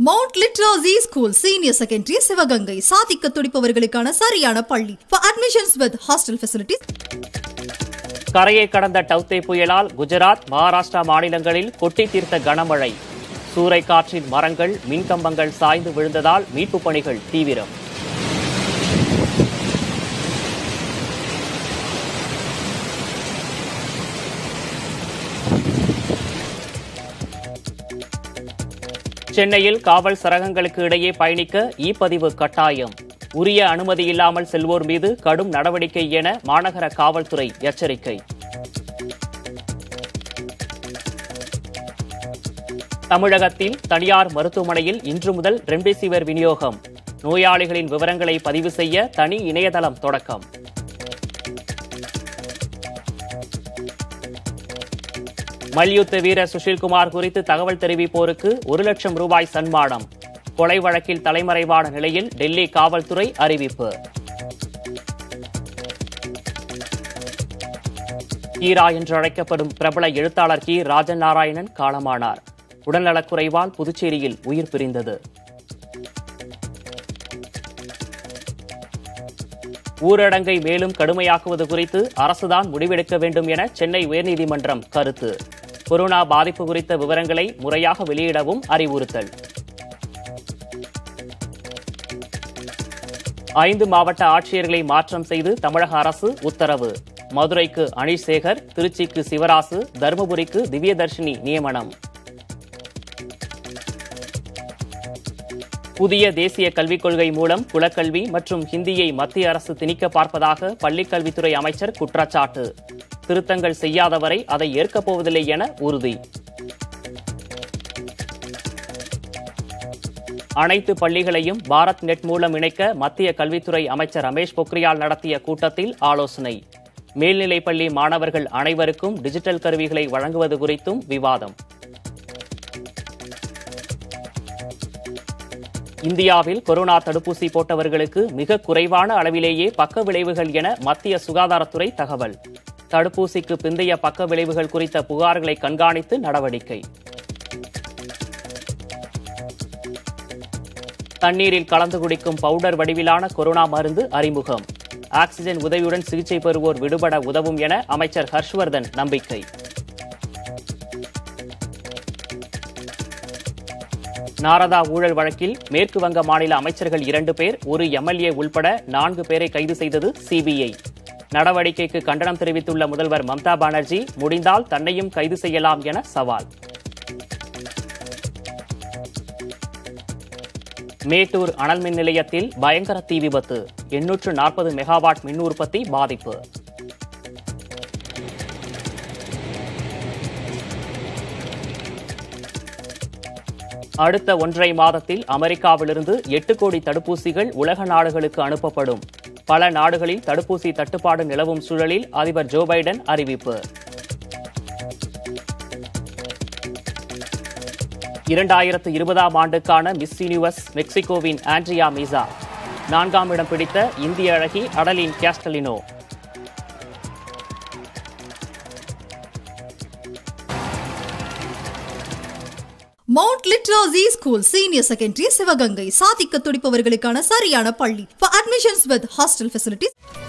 mount Litera Zee school senior secondary Sivaganga சாதிக்க துடிப்பவர்களுக்கான சரியான பள்ளி for admissions with hostel facilities கரையை கடந்த டவ்தே புயலால் குஜராத் மகாராஷ்டிரா மாநிலங்களில் கொட்டி தீர்த்த கனமழை சூறைக்காற்றின் மரங்கள் மின்கம்பங்கள் சாய்ந்து விழுந்ததால் மீட்புப் பணிகள் தீவிரம் சென்னையில் காவல் சரகங்களுக்கு இடையே பயணிக்க இ பதிவு கட்டாயம் உரிய அனுமதி இல்லாமல் செல்வோர் மீது கடும் நடவடிக்கை என மாநகர காவல்துறை எச்சரிக்கை தமிழகத்தில் தனியார் மருத்துவமனையில் இன்று முதல் ரெம்டெசிவிர் விநியோகம் நோயாளிகளின் விவரங்களை பதிவு செய்ய தனி இணையதளம் தொடக்கம் மல்யுத்த வீரர் சுஷில்குமார் குறித்து தகவல் தெரிவிப்போருக்கு ஒரு லட்சம் ரூபாய் சன்மானம் கொலை வழக்கில் தலைமறைவான நிலையில் டெல்லி காவல்துறை அறிவிப்பு கீரா என்று அழைக்கப்படும் பிரபல எழுத்தாளர் கி ராஜன் நாராயணன் காலமானார் உடல்நலக்குறைவால் புதுச்சேரியில் உயிர் பிரிந்தது ஊரடங்கை மேலும் கடுமையாக்குவது குறித்து அரசுதான் முடிவெடுக்க வேண்டும் என சென்னை உயர்நீதிமன்றம் கருத்து கொரோனா பாதிப்பு குறித்த விவரங்களை முறையாக வெளியிடவும் அறிவுறுத்தல் ஐந்து மாவட்ட ஆட்சியர்களை மாற்றம் செய்து தமிழக அரசு உத்தரவு மதுரைக்கு அனீஷ் சேகர் திருச்சிக்கு சிவராசு தருமபுரிக்கு திவ்யதர்ஷினி நியமனம் புதிய தேசிய கல்விக் கொள்கை மூலம் குலக்கல்வி மற்றும் ஹிந்தியை மத்திய அரசு திணிக்க பார்ப்பதாக பள்ளிக் கல்வித்துறை அமைச்சர் குற்றச்சாட்டு திருத்தங்கள் செய்யாதவரை அதை ஏற்கப் போவதில்லை என உறுதி அனைத்து பள்ளிகளையும் பாரத் நெட் மூலம் இணைக்க மத்திய கல்வித்துறை அமைச்சர் ரமேஷ் பொக்ரியால் நடத்திய கூட்டத்தில் ஆலோசனை மேல்நிலைப் பள்ளி மாணவர்கள் அனைவருக்கும் டிஜிட்டல் கருவிகளை வழங்குவது குறித்தும் விவாதம் இந்தியாவில் கொரோனா தடுப்பூசி போட்டவர்களுக்கு மிக குறைவான அளவிலேயே பக்க விளைவுகள் என மத்திய சுகாதாரத்துறை தகவல் தடுப்பூசிக்கு பிந்தைய பக்க விளைவுகள் குறித்த புகார்களை கண்காணித்து நடவடிக்கை தண்ணீரில் கலந்து குடிக்கும் பவுடர் வடிவிலான கொரோனா மருந்து அறிமுகம் ஆக்ஸிஜன் உதவியுடன் சிகிச்சை பெறுவோர் விடுபட உதவும் என அமைச்சர் ஹர்ஷ்வர்தன் நம்பிக்கை நாரதா ஊழல் வழக்கில் மேற்கு வங்க மாநில அமைச்சர்கள் இரண்டு பேர் ஒரு எம்எல்ஏ உள்பட நான்கு பேரை கைது செய்தது சிபிஐ நடவடிக்கைக்கு கண்டனம் தெரிவித்துள்ள முதல்வர் மம்தா பானர்ஜி முடிந்தால் தன்னையும் கைது செய்யலாம் என சவால் மேட்டூர் அனல் மின் நிலையத்தில் பயங்கர தீ விபத்து எண்ணூற்று நாற்பது மெகாவாட் மின் உற்பத்தி பாதிப்பு அடுத்த ஒன்றரை மாதத்தில் அமெரிக்காவிலிருந்து எட்டு கோடி தடுப்பூசிகள் உலக நாடுகளுக்கு அனுப்பப்படும் பல நாடுகளில் தடுப்பூசி தட்டுப்பாடு நிலவும் சூழலில் அதிபர் ஜோ பைடன் அறிவிப்பு இரண்டாயிரத்து இருபதாம் ஆண்டுக்கான மிஸ் யூனிவர்ஸ் மெக்சிகோவின் ஆண்ட்ரியா மீசா நான்காம் இடம் பிடித்த இந்திய அழகி Adline Castelino Mount Litera Zee school senior secondary Sivaganga சாதிக்க துடிப்பவர்களுக்கான சரியான பள்ளி for admissions with hostel facilities